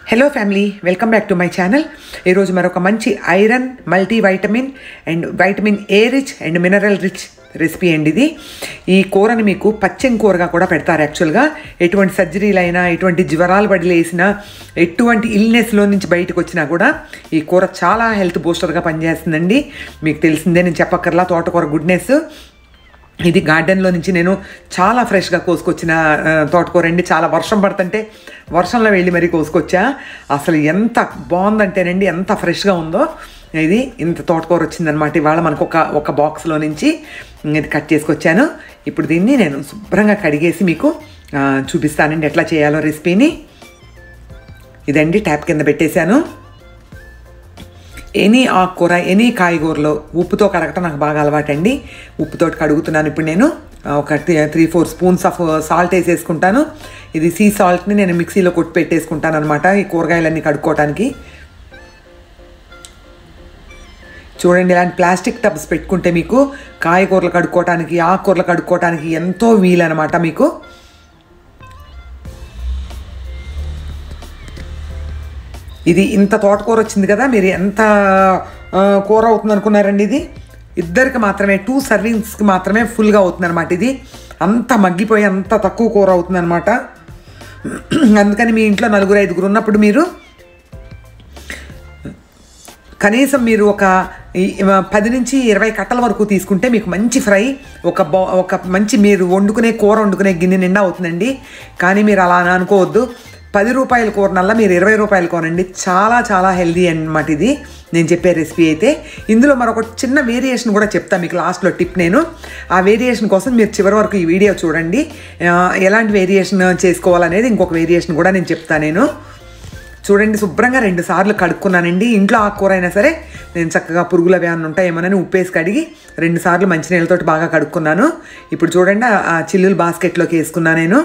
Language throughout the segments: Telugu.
hello family welcome back to my channel ఈరోజు మరొక మంచి iron multi vitamin and vitamin A rich and mineral rich recipe అండి ఇది ఈ కూరని మీకు పచ్చని కూరగా కూడా పెడతారు యాక్చువల్గా ఎటువంటి సర్జరీలైనా ఎటువంటి జ్వరాలు పడిలేసినా ఎటువంటి ఇల్నెస్లో నుంచి బయటకు వచ్చినా కూడా ఈ కూర చాలా హెల్త్ బూస్టర్గా పనిచేస్తుందండి మీకు తెలిసిందే నేను చెప్పక్కర్లా తోటకూర గుడ్నెస్ ఇది గార్డెన్లో నుంచి నేను చాలా ఫ్రెష్గా కోసుకొచ్చిన ఆ, తోటకూర అండి చాలా వర్షం పడుతుంటే వర్షంలో వెళ్ళి మరీ కోసుకొచ్చా అసలు ఎంత బాగుందంటేనండి ఎంత ఫ్రెష్గా ఉందో ఇది ఇంత తోటకూర వచ్చిందనమాట ఇవాళ మనకు ఒక ఒక బాక్స్లో నుంచి ఇది కట్ చేసుకొచ్చాను ఇప్పుడు దీన్ని నేను శుభ్రంగా కడిగేసి మీకు ఆ, చూపిస్తానండి ఎట్లా చేయాలో రెసిపీని ఇదండి ట్యాప్ కింద పెట్టేశాను ఎనీ ఆకుకూర ఎనీ కాయగూరలో ఉప్పుతో కడగటం నాకు బాగా అలవాటండి ఉప్పుతో కడుగుతున్నాను ఇప్పుడు నేను ఆ, ఒక three four spoons of salt వేసేసుకుంటాను ఇది సీ సాల్ట్ని నేను మిక్సీలో కొట్టి పెట్టేసుకుంటాను అనమాట ఈ కూరగాయలన్నీ కడుక్కోవడానికి చూడండి ఇలాంటి ప్లాస్టిక్ టబ్స్ పెట్టుకుంటే మీకు కాయగూరలు కడుక్కోవటానికి ఆకుకూరలు కడుక్కోవటానికి ఎంతో వీలనమాట మీకు ఇది ఇంత తోటకూర వచ్చింది కదా మీరు ఎంత ఆ, కూర అవుతుంది అనుకున్నారండి ఇది ఇద్దరికి మాత్రమే టూ సర్వింగ్స్కి మాత్రమే ఫుల్గా అవుతుంది అనమాట ఇది అంత మగ్గిపోయి అంత తక్కువ కూర అవుతుంది అనమాట అందుకని మీ ఇంట్లో నలుగురు ఐదుగురు ఉన్నప్పుడు మీరు కనీసం మీరు ఒక ఈ- పది నుంచి ఇరవై కట్టల వరకు తీసుకుంటే మీకు మంచి ఫ్రై ఒక బౌ ఒక మంచి మీరు వండుకునే కూర వండుకునే గిన్నె నిండా అవుతుందండి కానీ మీరు అలా అనుకోవద్దు పది రూపాయల కూరనల్లా మీరు ఇరవై రూపాయలు కొనండి చాలా చాలా హెల్దీ అన్నమాట ఇది నేను చెప్పే రెసిపీ అయితే ఇందులో మరొక చిన్న వేరియేషన్ కూడా చెప్తాను మీకు లాస్ట్లో టిప్ నేను ఆ వేరియేషన్ కోసం మీరు చివరి వరకు ఈ వీడియో చూడండి ఆ, ఎలాంటి వేరియేషన్ చేసుకోవాలనేది ఇంకొక వేరియేషన్ కూడా నేను చెప్తాను నేను చూడండి శుభ్రంగా రెండు సార్లు కడుక్కున్నానండి ఇంట్లో ఆకుకూర అయినా సరే నేను చక్కగా పురుగులు అవి ఏమైనా ఉంటాయేమోనని ఉప్పేసి కడిగి రెండు సార్లు మంచినీళ్ళతోటి బాగా కడుక్కున్నాను ఇప్పుడు చూడండి ఆ- ఆ చిల్లులు బాస్కెట్లోకి వేసుకున్నా నేను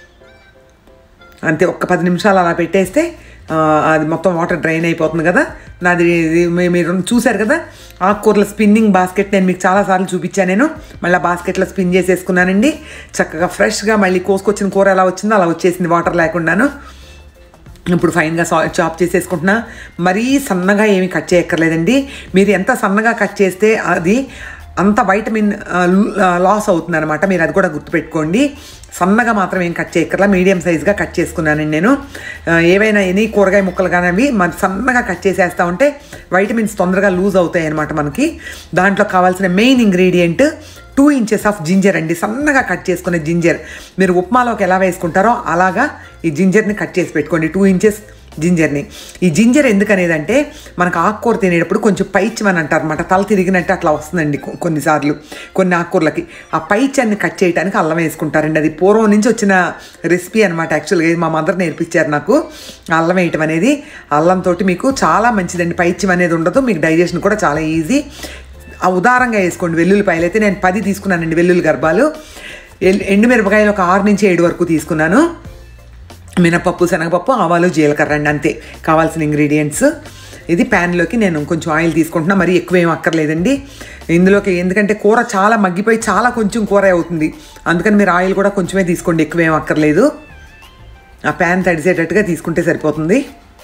అంతే ఒక్క పది నిమిషాలు అలా పెట్టేస్తే ఆ, అది మొత్తం వాటర్ డ్రైన్ అయిపోతుంది కదా నాది ఇది మీ- మీరు చూశారు కదా ఆకుకూరల స్పిన్నింగ్ బాస్కెట్ నేను మీకు చాలాసార్లు చూపించాను నేను మళ్ళీ ఆ బాస్కెట్లో స్పిన్ చేసేసుకున్నానండి చక్కగా ఫ్రెష్గా మళ్ళీ కోసుకొచ్చిన కూర ఎలా వచ్చిందో అలా వచ్చేసింది వాటర్ లేకుండాను ఇప్పుడు ఫైన్గా సా చాప్ చేసేసుకుంటున్నా మరీ సన్నగా ఏమి కట్ చేయక్కర్లేదండి మీరు ఎంత సన్నగా కట్ చేస్తే అది అంత వైటమిన్ లాస్ అవుతుంది అనమాట మీరు అది కూడా గుర్తుపెట్టుకోండి సన్నగా మాత్రం ఏం కట్ చేయక్కర్లా మీడియం సైజ్గా కట్ చేసుకున్నానండి నేను ఆ, ఏవైనా ఎనీ కూరగాయ ముక్కలు కానీ అవి మరి సన్నగా కట్ చేసేస్తా ఉంటే వైటమిన్స్ తొందరగా లూజ్ అవుతాయి అనమాట మనకి దాంట్లో కావాల్సిన main ingredient two inches of ginger అండి సన్నగా కట్ చేసుకునే జింజర్ మీరు ఉప్మాలోకి ఎలా వేసుకుంటారో అలాగా ఈ జింజర్ని కట్ చేసి పెట్టుకోండి టూ ఇంచెస్ జింజర్ని ఈ జింజర్ ఎందుకనేదంటే మనకు ఆకుకూర తినేటప్పుడు కొంచెం పైచ్యమని అంటారు అనమాట తల తిరిగినట్టు అట్లా వస్తుందండి కొ- కొన్నిసార్లు కొన్ని ఆకుకూరలకి ఆ పైచ్యాన్ని కట్ చేయడానికి అల్లం వేసుకుంటారండి అది పూర్వం నుంచి వచ్చిన రెసిపీ అనమాట యాక్చువల్గా ఇది మా మదర్ నేర్పించారు నాకు ఆ అల్లం వేయటం అనేది అల్లంతో మీకు చాలా మంచిదండి పైచ్యం అనేది ఉండదు మీకు డైజెషన్ కూడా చాలా ఈజీ ఆ ఉదారంగా వేసుకోండి వెల్లుల్లిపాయలు అయితే నేను పది తీసుకున్నానండి వెల్లుల్లి గర్భాలు ఎల్- ఎండుమిరపకాయలు ఒక ఆరు నుంచి ఏడు వరకు తీసుకున్నాను మినపప్పు శనగపప్పు ఆవాలు జీలకర్ర అండి అంతే కావాల్సిన ఇంగ్రీడియంట్స్ ఇది ప్యాన్లోకి నేను కొంచెం ఆయిల్ తీసుకుంటున్నా మరీ ఎక్కువ ఏం అక్కర్లేదండి ఇందులోకి ఎందుకంటే కూర చాలా మగ్గిపోయి చాలా కొంచెం కూర అవుతుంది అందుకని మీరు ఆయిల్ కూడా కొంచెమే తీసుకోండి ఎక్కువ ఏం అక్కర్లేదు ఆ ప్యాన్ తడిసేటట్టుగా తీసుకుంటే సరిపోతుంది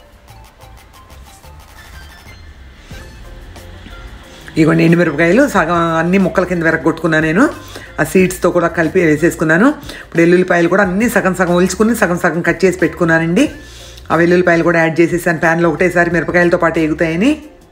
ఇగోండి ఎండుమిరపకాయలు సగం అన్ని ముక్కల కింద వెరగొట్టుకున్నా నేను ఆ సీడ్స్తో కూడా కలిపి వేసేసుకున్నాను ఇప్పుడు వెల్లుల్లిపాయలు కూడా అన్ని సగం సగం ఒలుచుకుని సగం సగం కట్ చేసి పెట్టుకున్నానండి ఆ వెల్లుల్లిపాయలు కూడా యాడ్ చేసేసాను ప్యాన్లో ఒకటేసారి మిరపకాయలతో పాటు ఎగుతాయని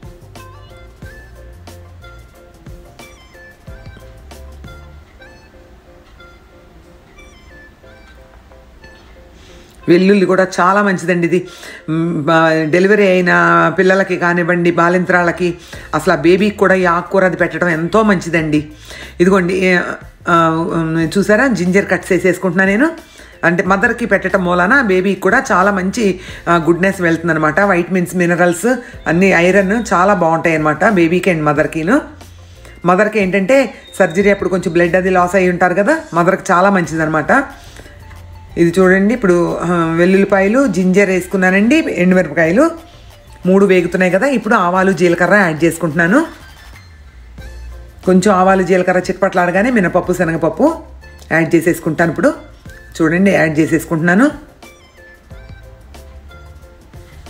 వెల్లుల్లి కూడా చాలా మంచిదండి ఇది మ్, బా- డెలివరీ అయిన పిల్లలకి కానివ్వండి బాలింత్రాలకి అసలు ఆ బేబీకి కూడా ఈ ఆకుకూర అది పెట్టడం ఎంతో మంచిదండి ఇదిగోండి ఏ, ఆ, ఉమ్, చూసారా జింజర్ కట్స్ వేసేసుకుంటున్నా నేను అంటే మదర్కి పెట్టడం మూలాన బేబీకి కూడా చాలా మంచి గుడ్నెస్ వెళ్తుందనమాట వైటమిన్స్ మినరల్స్ అన్ని ఐరన్ చాలా బాగుంటాయి అనమాట బేబీకి అండ్ మదర్కిను మదర్కి ఏంటంటే సర్జరీ అప్పుడు కొంచెం బ్లడ్ అది లాస్ అయ్యి ఉంటారు కదా మదర్కి చాలా మంచిదన్నమాట ఇది చూడండి ఇప్పుడు ఆ, వెల్లుల్లిపాయలు జింజర్ వేసుకున్నానండి ఎండుమిరపకాయలు మూడు వేగుతున్నాయి కదా ఇప్పుడు ఆవాలు జీలకర్ర యాడ్ చేసుకుంటున్నాను కొంచెం ఆవాలు జీలకర్ర చిట్పట్లాడగానే మినపప్పు శనగపప్పు యాడ్ చేసేసుకుంటాను ఇప్పుడు చూడండి యాడ్ చేసేసుకుంటున్నాను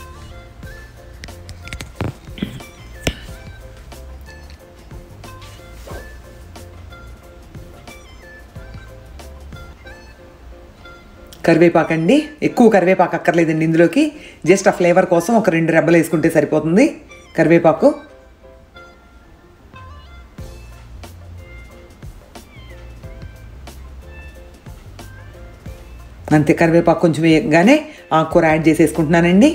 కరివేపాకు అండి ఎక్కువ కరివేపాకు అక్కర్లేదండి ఇందులోకి జస్ట్ ఆ ఫ్లేవర్ కోసం ఒక రెండు రెబ్బలు వేసుకుంటే సరిపోతుంది కరివేపాకు అంతే కరివేపాకు కొంచెం వేయగానే ఆకుకూర యాడ్ చేసేసుకుంటున్నానండి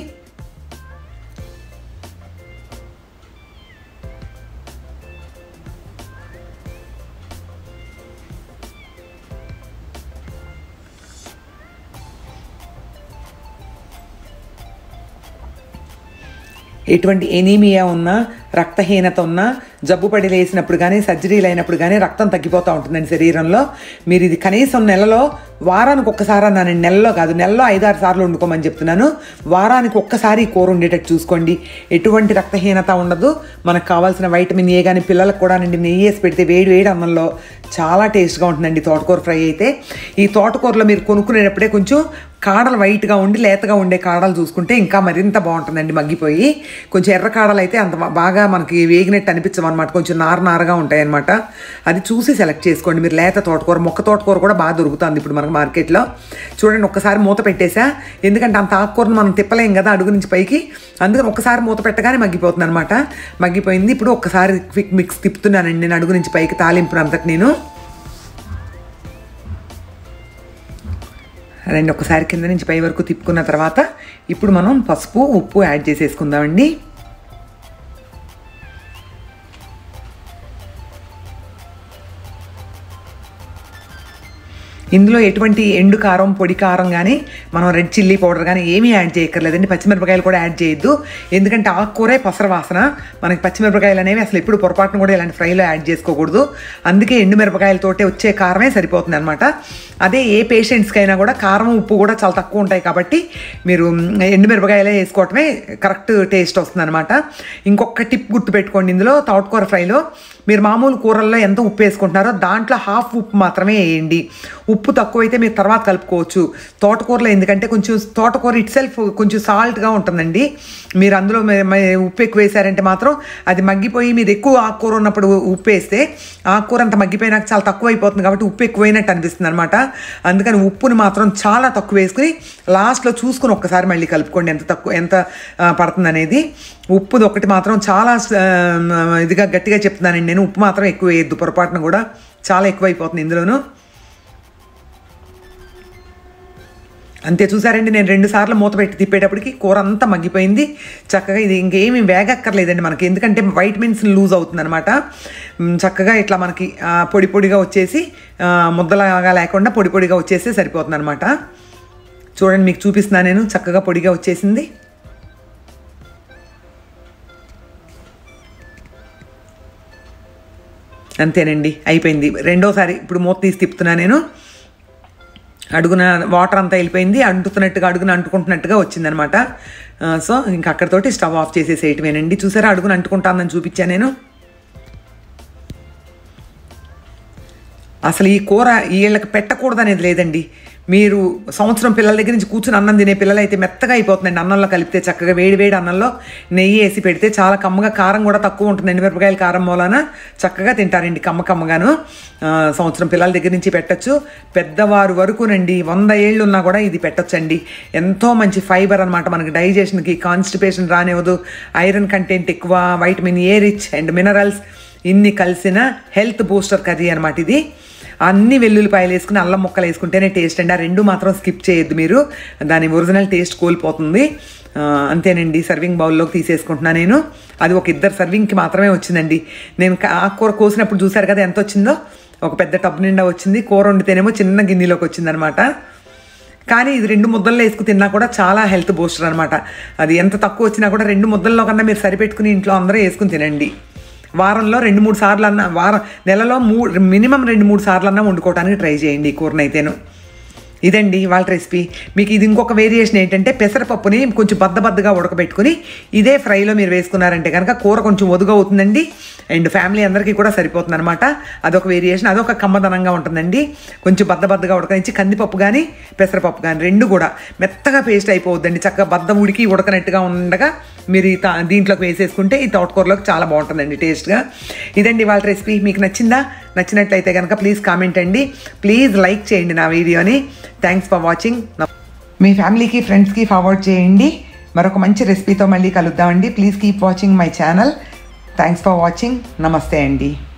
ఎటువంటి ఎనీమియా ఉన్నా రక్తహీనత ఉన్నా జబ్బు పడి లేసినప్పుడు కానీ సర్జరీలు అయినప్పుడు కానీ రక్తం తగ్గిపోతూ ఉంటుందండి శరీరంలో మీరు ఇది కనీసం నెలలో వారానికి ఒక్కసారి అన్నానండి నెలలో కాదు నెలలో ఐదారు సార్లు వండుకోమని చెప్తున్నాను వారానికి ఒక్కసారి ఈ కూర ఉండేటట్టు చూసుకోండి ఎటువంటి రక్తహీనత ఉండదు మనకు కావాల్సిన వైటమిన్ ఏ కానీ పిల్లలకు కూడా నుండి నెయ్యి వేసి పెడితే వేడి వేడి అన్నంలో చాలా టేస్ట్గా ఉంటుందండి తోటకూర ఫ్రై అయితే ఈ తోటకూరలో మీరు కొనుక్కునేటప్పుడే కొంచెం కాడలు వైట్గా ఉండి లేతగా ఉండే కాడలు చూసుకుంటే ఇంకా మరింత బాగుంటుందండి మగ్గిపోయి కొంచెం ఎర్ర కాడలు అయితే అంత బాగా మనకి వేగినట్టు అనిపించం అనమాట కొంచెం నార నారగా ఉంటాయి అనమాట అది చూసి సెలెక్ట్ చేసుకోండి మీరు లేత తోటకూర మొక్క తోటకూర కూడా బాగా దొరుకుతుంది ఇప్పుడు మనకు మార్కెట్లో చూడండి ఒక్కసారి మూత పెట్టేసా ఎందుకంటే అంత ఆకుకూరను మనం తిప్పలేం కదా అడుగు నుంచి పైకి అందుకని ఒక్కసారి మూత పెట్టగానే మగ్గిపోతుంది అనమాట మగ్గిపోయింది ఇప్పుడు ఒక్కసారి క్విక్ మిక్స్ తిప్పుతున్నానండి నేను అడుగు నుంచి పైకి తాలింపు అంతటి నేను రెండు ఒకసారి కింద నుంచి పై వరకు తిప్పుకున్న తర్వాత ఇప్పుడు మనం పసుపు ఉప్పు యాడ్ చేసేసుకుందామండి ఇందులో ఎటువంటి ఎండు కారం పొడి కారం కానీ మనం రెడ్ చిల్లీ పౌడర్ కానీ ఏమీ యాడ్ చేయక్కర్లేదండి పచ్చిమిరపకాయలు కూడా యాడ్ చేయొద్దు ఎందుకంటే ఆకుకూరే పసర వాసన మనకి పచ్చిమిరపకాయలు అనేవి అసలు ఎప్పుడు పొరపాటును కూడా ఇలాంటి ఫ్రైలో యాడ్ చేసుకోకూడదు అందుకే ఎండు మిరపకాయలతోటే వచ్చే కారమే సరిపోతుంది అనమాట అదే ఏ పేషెంట్స్కైనా కూడా కారం ఉప్పు కూడా చాలా తక్కువ ఉంటాయి కాబట్టి మీరు ఎండు మిరపకాయలే వేసుకోవటమే కరెక్ట్ టేస్ట్ వస్తుంది అనమాట ఇంకొక టిప్ గుర్తుపెట్టుకోండి ఇందులో తోటకూర ఫ్రైలో మీరు మామూలు కూరల్లో ఎంత ఉప్పు వేసుకుంటున్నారో దాంట్లో హాఫ్ ఉప్పు మాత్రమే వేయండి ఉప్పు తక్కువైతే మీరు తర్వాత కలుపుకోవచ్చు తోటకూరలో ఎందుకంటే కొంచెం తోటకూర ఇట్ సెల్ఫ్ కొంచెం సాల్ట్గా ఉంటుందండి మీరు అందులో మే- మే- ఉప్పు ఎక్కువ వేసారంటే మాత్రం అది మగ్గిపోయి మీరు ఎక్కువ ఆకుకూర ఉన్నప్పుడు ఉప్పు వేస్తే ఆకుకూర అంత మగ్గిపోయినాక చాలా తక్కువ అయిపోతుంది కాబట్టి ఉప్పు ఎక్కువైనట్టు అనిపిస్తుంది అనమాట అందుకని ఉప్పుని మాత్రం చాలా తక్కువ వేసుకుని లాస్ట్లో చూసుకుని ఒక్కసారి మళ్ళీ కలుపుకోండి ఎంత తక్కువ ఎంత ఆ, పడుతుంది అనేది ఉప్పుది ఒకటి మాత్రం చాలా ఆ, ఇదిగా గట్టిగా చెప్తున్నానండి నేను ఉప్పు మాత్రం ఎక్కువ వేయద్దు పొరపాటున కూడా చాలా ఎక్కువ అయిపోతుంది ఇందులోనూ అంతే చూసారండి నేను రెండు సార్లు మూత పెట్టి తిప్పేటప్పటికి కూర అంతా మగ్గిపోయింది చక్కగా ఇది ఇంకేమీ వేగక్కర్లేదండి మనకి ఎందుకంటే వైటమిన్స్ లూజ్ అవుతుంది అనమాట చక్కగా ఇట్లా మనకి ఆ, పొడి పొడిగా వచ్చేసి ఆ, ముద్దలాగా లేకుండా పొడి పొడిగా వచ్చేస్తే సరిపోతుంది అనమాట చూడండి మీకు చూపిస్తున్నా నేను చక్కగా పొడిగా వచ్చేసింది అంతేనండి అయిపోయింది రెండోసారి ఇప్పుడు మూత తీసి తిప్పుతున్నా నేను అడుగున వాటర్ అంతా వెళ్ళిపోయింది అంటుతున్నట్టుగా అడుగున అంటుకుంటున్నట్టుగా వచ్చిందనమాట ఆ, సో ఇంకా అక్కడతోటి స్టవ్ ఆఫ్ చేసేసేయటమేనండి చూసారా అడుగున అంటుకుంటానని చూపించాను నేను అసలు ఈ కూర వీళ్ళకి పెట్టకూడదు అనేది లేదండి మీరు సంవత్సరం పిల్లల దగ్గర నుంచి కూర్చుని అన్నం తినే పిల్లలు అయితే మెత్తగా అయిపోతుందండి అన్నంలో కలిపితే చక్కగా వేడి వేడి అన్నంలో నెయ్యి వేసి పెడితే చాలా కమ్మగా కారం కూడా తక్కువ ఉంటుంది ఎండుమిరపకాయల కారం మూలాన చక్కగా తింటారండి కమ్మ కమ్మగాను ఆ, సంవత్సరం పిల్లల దగ్గర నుంచి పెట్టచ్చు పెద్దవారు వరకునండి వంద ఏళ్ళు ఉన్నా కూడా ఇది పెట్టొచ్చండి ఎంతో మంచి ఫైబర్ అనమాట మనకి డైజెషన్కి కాన్స్టిపేషన్ రానివ్వదు ఐరన్ కంటెంట్ ఎక్కువ vitamin A rich and minerals ఇన్ని కలిసిన హెల్త్ బూస్టర్ కర్రీ అనమాట ఇది అన్ని వెల్లుల్లిపాయలు వేసుకుని అల్లం ముక్కలు వేసుకుంటేనే టేస్ట్ అండి ఆ రెండు మాత్రం స్కిప్ చేయొద్దు మీరు దాని ఒరిజినల్ టేస్ట్ కోల్పోతుంది ఆ, అంతేనండి సర్వింగ్ బౌల్లోకి తీసేసుకుంటున్నా నేను అది ఒక ఇద్దరు సర్వింగ్కి మాత్రమే వచ్చిందండి నేను కా- ఆకుకూర కోసినప్పుడు చూసారు కదా ఎంత వచ్చిందో ఒక పెద్ద టబ్ నిండా వచ్చింది కూర వండితేనేమో చిన్న గిన్నెలోకి వచ్చిందనమాట కానీ ఇది రెండు ముద్దల్లో వేసుకు తిన్నా కూడా చాలా హెల్త్ బూస్టర్ అనమాట అది ఎంత తక్కువ వచ్చినా కూడా రెండు ముద్దల్లో కన్నా మీరు సరిపెట్టుకుని ఇంట్లో అందరూ వేసుకుని తినండి వారంలో రెండు మూడు సార్లు అన్న వారం నెలలో మూడు మినిమం రెండు మూడు సార్లు అన్నా వండుకోవడానికి ట్రై చేయండి ఈ కూరనైతేను ఇదండి వాళ్ళ రెసిపీ మీకు ఇది ఇంకొక వేరియేషన్ ఏంటంటే పెసరపప్పుని కొంచెం బద్దబద్దగా ఉడకబెట్టుకుని ఇదే ఫ్రైలో మీరు వేసుకున్నారంటే కనుక కూర కొంచెం ఒదుగా అవుతుందండి అండ్ ఫ్యామిలీ అందరికీ కూడా సరిపోతుంది అనమాట అదొక వేరియేషన్ అదొక కమ్మదనంగా ఉంటుందండి కొంచెం బద్దబద్దగా ఉడకనిచ్చి కందిపప్పు కానీ పెసరపప్పు కానీ రెండు కూడా మెత్తగా పేస్ట్ అయిపోవద్దండి చక్కగా బద్ద ఉడికి ఉడకనట్టుగా ఉండగా మీరు ఈ తా- దీంట్లోకి వేసేసుకుంటే ఈ తోటకూరలోకి చాలా బాగుంటుందండి టేస్ట్గా ఇదండి వాళ్ళ రెసిపీ మీకు నచ్చిందా నచ్చినట్లయితే కనుక ప్లీజ్ కామెంట్ అండి ప్లీజ్ లైక్ చేయండి నా వీడియోని థ్యాంక్స్ ఫర్ వాచింగ్ మీ ఫ్యామిలీకి ఫ్రెండ్స్కి ఫార్వర్డ్ చేయండి మరొక మంచి రెసిపీతో మళ్ళీ కలుద్దామండి please keep watching my channel thanks for watching నమస్తే అండి